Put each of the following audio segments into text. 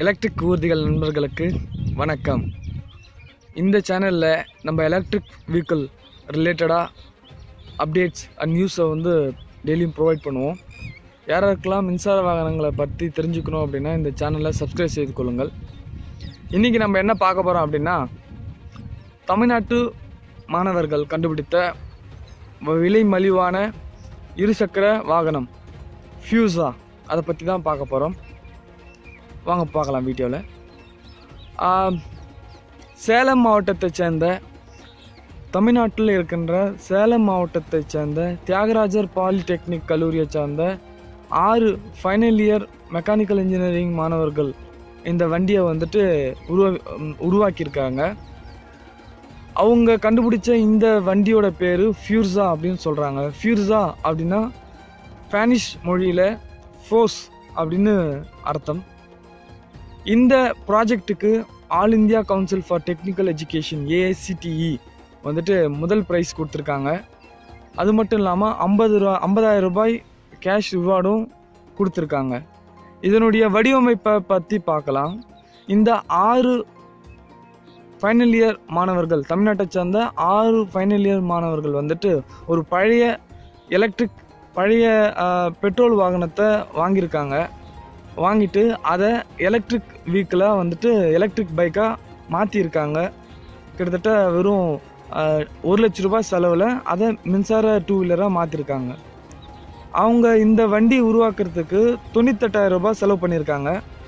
electric ஊர்திகள் நண்பர்களுக்கு வணக்கம் இந்த சேனலில் நம்ம எலக்ட்ரிக் வெஹிக்கிள் ரிலேட்டடாக அப்டேட்ஸ் அண்ட் நியூஸை வந்து டெய்லியும் ப்ரொவைட் பண்ணுவோம் யாராருக்கெல்லாம் மின்சார வாகனங்களை பற்றி தெரிஞ்சுக்கணும் அப்படின்னா இந்த சேனலை சப்ஸ்கிரைப் செய்து கொள்ளுங்கள் இன்றைக்கி நம்ம என்ன பார்க்க போகிறோம் அப்படின்னா தமிழ்நாட்டு மாணவர்கள் கண்டுபிடித்த விலை மலிவான இருசக்கர வாகனம் ஃபியூஸா அதை பற்றி தான் பார்க்க போகிறோம் வாங்க பார்க்கலாம் வீடியோவில் சேலம் மாவட்டத்தைச் சேர்ந்த தமிழ்நாட்டில் இருக்கின்ற சேலம் மாவட்டத்தைச் சேர்ந்த தியாகராஜர் பாலிடெக்னிக் கல்லூரியை சார்ந்த ஆறு ஃபைனல் இயர் மெக்கானிக்கல் இன்ஜினியரிங் மாணவர்கள் இந்த வண்டியை வந்துட்டு உருவா உம், உருவாக்கியிருக்காங்க அவங்க கண்டுபிடிச்ச இந்த வண்டியோட பேர் ஃபியூர்ஸா அப்படின்னு சொல்கிறாங்க ஃபியூர்ஸா அப்படின்னா ஸ்பானிஷ் மொழியில் ஃபோர்ஸ் அப்படின்னு அர்த்தம் இந்த ப்ராஜெக்ட்டுக்கு all India council for technical education AICTE வந்துட்டு முதல் ப்ரைஸ் கொடுத்துருக்காங்க அது மட்டும் இல்லாமல் ஐம்பது ரூபா ஐம்பதாயிரம் ரூபாய் கேஷ் ரிவார்டும் கொடுத்துருக்காங்க இதனுடைய வடிவமைப்பை பற்றி பார்க்கலாம் இந்த ஆறு ஃபைனல் இயர் மாணவர்கள் தமிழ்நாட்டை சேர்ந்த ஆறு ஃபைனல் இயர் மாணவர்கள் வந்துட்டு ஒரு பழைய எலக்ட்ரிக் பழைய பெட்ரோல் வாகனத்தை வாங்கியிருக்காங்க வாங்கிட்டு அதை எலக்ட்ரிக் வீக்கிளாக வந்துட்டு எலக்ட்ரிக் பைக்காக மாற்றிருக்காங்க கிட்டத்தட்ட வெறும் ஆஹ், ஒரு லட்ச ரூபாய் செலவில் அதை மின்சார டூ வீலராக மாற்றிருக்காங்க அவங்க இந்த வண்டி உருவாக்குறதுக்கு தொண்ணூத்தெட்டாயிரம் ரூபாய் செலவு பண்ணியிருக்காங்க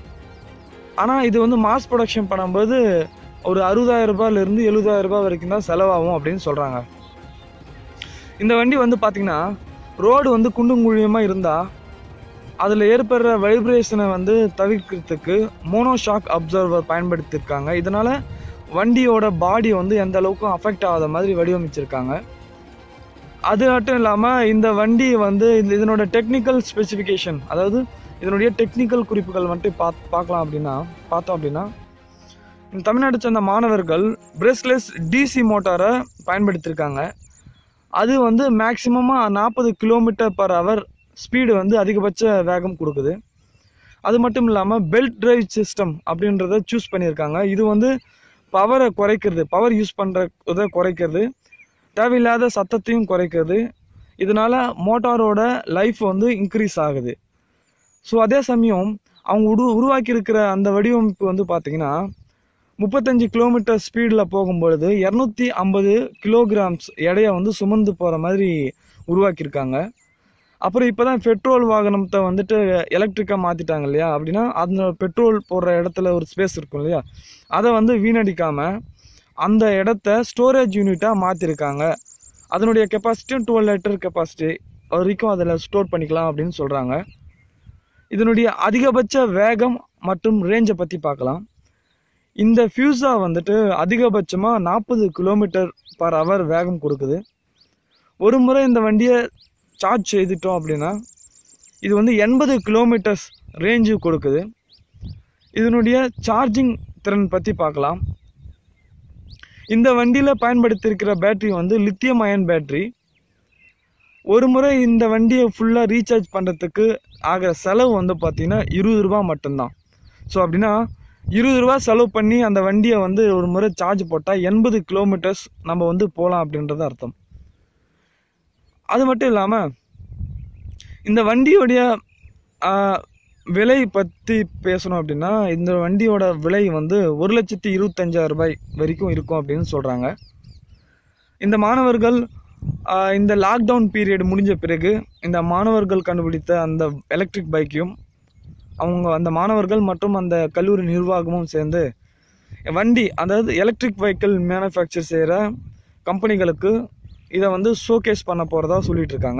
ஆனால் இது வந்து மாஸ் ப்ரொடக்ஷன் பண்ணும்போது ஒரு அறுபதாயிரம் ரூபாயிலிருந்து எழுபதாயிரம் ரூபாய் வரைக்கும் தான் செலவாகும் அப்படின்னு சொல்கிறாங்க இந்த வண்டி வந்து பார்த்திங்கன்னா ரோடு வந்து குண்டும் குழியமாக இருந்தால் அதில் ஏற்படுற வைப்ரேஷனை வந்து தவிர்க்கிறதுக்கு மோனோ ஷாக் அப்சர்வர் பயன்படுத்தியிருக்காங்க இதனால் வண்டியோட பாடி வந்து எந்த அளவுக்கும் அஃபெக்ட் ஆகாத மாதிரி வடிவமைச்சிருக்காங்க அது மட்டும் இல்லாமல் இந்த வண்டி வந்து இந்த இதனோட டெக்னிக்கல் ஸ்பெசிஃபிகேஷன் அதாவது இதனுடைய டெக்னிக்கல் குறிப்புகள் வந்துட்டு பா பார்க்கலாம் அப்படின்னா பார்த்தோம் அப்படின்னா இந்த தமிழ்நாட்டை சேர்ந்த மாணவர்கள் பிரேஸ்லெஸ் டிசி மோட்டாரை பயன்படுத்தியிருக்காங்க அது வந்து மேக்ஸிமமாக நாற்பது கிலோமீட்டர் பர் ஹவர் ஸ்பீடு வந்து அதிகபட்ச வேகம் கொடுக்குது அது மட்டும் இல்லாமல் பெல்ட் டிரைவ் சிஸ்டம் அப்படின்றத சூஸ் பண்ணியிருக்காங்க இது வந்து பவரை குறைக்கிறது பவர் யூஸ் பண்ணுற இதை குறைக்கிறது தேவையில்லாத சத்தத்தையும் குறைக்கிறது இதனால் மோட்டாரோட லைஃப் வந்து இன்க்ரீஸ் ஆகுது ஸோ அதே சமயம் அவங்க உரு உருவாக்கியிருக்கிற அந்த வடிவமைப்பு வந்து பார்த்திங்கன்னா முப்பத்தஞ்சு கிலோமீட்டர் ஸ்பீடில் போகும்பொழுது இரநூத்தி ஐம்பது கிலோகிராம்ஸ் எடையை வந்து சுமந்து போகிற மாதிரி உருவாக்கியிருக்காங்க அப்புறம் இப்போ தான் பெட்ரோல் வாகனத்தை வந்துட்டு எலக்ட்ரிக்காக மாற்றிட்டாங்க இல்லையா அப்படின்னா அந்த பெட்ரோல் போடுற இடத்துல ஒரு ஸ்பேஸ் இருக்கும் இல்லையா அதை வந்து வீணடிக்காமல் அந்த இடத்த ஸ்டோரேஜ் யூனிட்டாக மாற்றிருக்காங்க அதனுடைய கெப்பாசிட்டியும் டுவெல் லிட்டர் கெப்பாசிட்டி வரைக்கும் அதில் ஸ்டோர் பண்ணிக்கலாம் அப்படின்னு சொல்கிறாங்க இதனுடைய அதிகபட்ச வேகம் மற்றும் ரேஞ்சை பற்றி பார்க்கலாம் இந்த ஃபியூஸா வந்துட்டு அதிகபட்சமாக நாற்பது கிலோமீட்டர் பர் ஹவர் வேகம் கொடுக்குது ஒரு முறை இந்த வண்டியை சார்ஜ் செய்துட்டோம் அப்படின்னா இது வந்து எண்பது கிலோமீட்டர்ஸ் ரேஞ்சு கொடுக்குது இதனுடைய சார்ஜிங் திறன் பற்றி பார்க்கலாம் இந்த வண்டியில் பயன்படுத்தியிருக்கிற பேட்டரி வந்து லித்தியம் அயன் பேட்டரி ஒரு முறை இந்த வண்டியை ஃபுல்லாக ரீசார்ஜ் பண்ணுறதுக்கு ஆகிற செலவு வந்து பார்த்திங்கன்னா இருபது ரூபா மட்டும்தான் ஸோ அப்படின்னா இருபது ரூபா செலவு பண்ணி அந்த வண்டியை வந்து ஒரு முறை சார்ஜ் போட்டால் எண்பது கிலோமீட்டர்ஸ் நம்ம வந்து போகலாம் அப்படின்றது அர்த்தம் அது மட்டும் இல்லாமல் இந்த வண்டியோடைய ஆ, விலை பற்றி பேசணும் அப்படின்னா இந்த வண்டியோட விலை வந்து ஒரு லட்சத்தி இருபத்தஞ்சாயிரம் ரூபாய் வரைக்கும் இருக்கும் அப்படின்னு சொல்கிறாங்க இந்த மாணவர்கள் ஆ, இந்த லாக்டவுன் பீரியட் முடிஞ்ச பிறகு இந்த மாணவர்கள் கண்டுபிடித்த அந்த எலக்ட்ரிக் பைக்கையும் அவங்க அந்த மாணவர்கள் மற்றும் அந்த கல்லூரி நிர்வாகமும் சேர்ந்து வண்டி அதாவது எலக்ட்ரிக் வெஹிக்கிள் மேனுஃபேக்சர் செய்கிற கம்பெனிகளுக்கு இதை வந்து ஷோகேஸ் பண்ண போகிறதா சொல்லிட்டு இருக்காங்க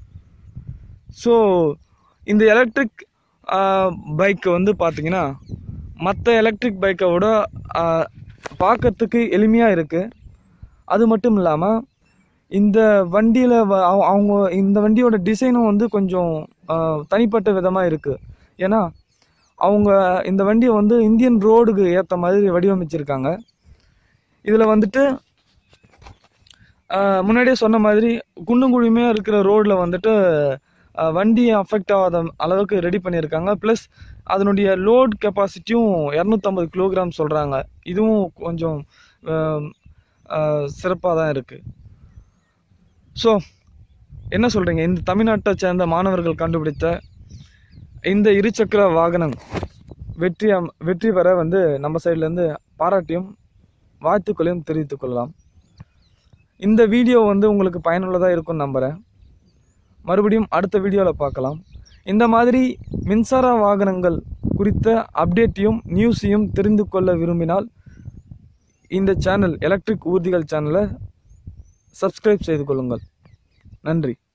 ஸோ இந்த எலக்ட்ரிக் பைக் வந்து பார்த்தீங்கன்னா மற்ற எலக்ட்ரிக் பைக்கை விட பார்க்கறதுக்கு எளிமையாக இருக்குது அது மட்டும் இல்லாமல் இந்த வண்டியில் அவங்க இந்த வண்டியோட டிசைனும் வந்து கொஞ்சம் ஆ, தனிப்பட்ட விதமாக இருக்குது ஏன்னா அவங்க இந்த வண்டியை வந்து இந்தியன் ரோடுக்கு ஏற்ற மாதிரி வடிவமைச்சிருக்காங்க இதில் வந்துட்டு ஆஹ் முன்னாடியே சொன்ன மாதிரி குண்டும் குழியுமையாக இருக்கிற ரோட்டில் வந்துட்டு ஆஹ் வண்டி அஃபெக்ட் ஆகாத அளவுக்கு ரெடி பண்ணியிருக்காங்க ப்ளஸ் அதனுடைய லோட் கெப்பாசிட்டியும் இரநூத்தம்பது கிலோகிராம் சொல்கிறாங்க இதுவும் கொஞ்சம் சிறப்பாக தான் இருக்குது ஸோ என்ன சொல்கிறீங்க இந்த தமிழ்நாட்டை சேர்ந்த மாணவர்கள் கண்டுபிடித்த இந்த இருசக்கர வாகனம் வெற்றி அம்- வெற்றி பெற வந்து நம்ம சைட்லேருந்து பாராட்டியும் வாழ்த்துக்களையும் தெரிவித்துக் கொள்ளலாம் இந்த வீடியோ வந்து உங்களுக்கு பயனுள்ளதாக இருக்கும்னு நம்புகிறேன் மறுபடியும் அடுத்த வீடியோவில் பார்க்கலாம் இந்த மாதிரி மின்சார வாகனங்கள் குறித்த அப்டேட்டையும் நியூஸையும் தெரிந்து கொள்ள விரும்பினால் இந்த சேனல் எலக்ட்ரிக் ஊர்திகள் சேனலை சப்ஸ்கிரைப் செய்து கொள்ளுங்கள் நன்றி